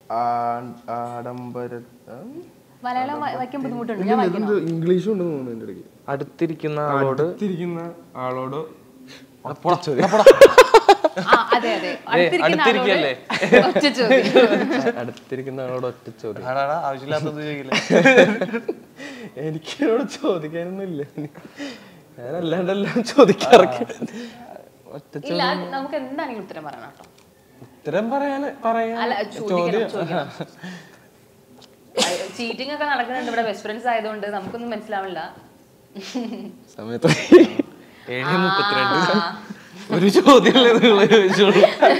ആ- ആഡംബര ആ? മലയാളം വാ- വായിക്കാൻ ബുദ്ധിമുട്ടുണ്ട് ഞാൻ വായിക്കണോ ഇതെന്തോ ഇംഗ്ലീഷും ഉണ്ടെന്ന് തോന്നുന്നു എൻ്റെ ഇടയ്ക്ക് അടുത്തിരിക്കുന്ന ആളോട് അടുത്തിരിക്കുന്ന ആളോട് ആ അതെ അതെ അടുത്തിരിക്കുന്ന അടുത്തിരിക്കല്ലേ? ആളോട് ഒറ്റ ചോദ്യം അടുത്തിരിക്കുന്ന ആളോട് ഒറ്റ ചോദ്യം ആടാടാ ആവശ്യമില്ലാത്തത് ചോദിക്കില്ല എനിക്ക് എന്നോട് ചോദിക്കാനൊന്നും ഇല്ല ഞാൻ അല്ലാണ്ടെല്ലാം ചോദിക്കാറൊക്കെ ഒറ്റ ഇല്ല അത് നമുക്ക് എന്താണെങ്കിലും ഉത്തരം പറയണം കേട്ടോ ഉത്തരം പറയാൻ പറയാൻ അല്ല ചോദിക്കണം ചോദിക്കണം ചീറ്റിംഗ് ഒക്കെ നടക്കുന്നുണ്ട് ഇവിടെ ബെസ്റ്റ് ഫ്രണ്ട്സ് ആയതുകൊണ്ട് നമുക്കൊന്നും മനസ്സിലാവില്ല സമയത്ത് ഏഴ് മുപ്പത്തിരണ്ട് ആ. ഒരു ചോദ്യമല്ലേ നിങ്ങൾ ചോദിച്ചോളൂ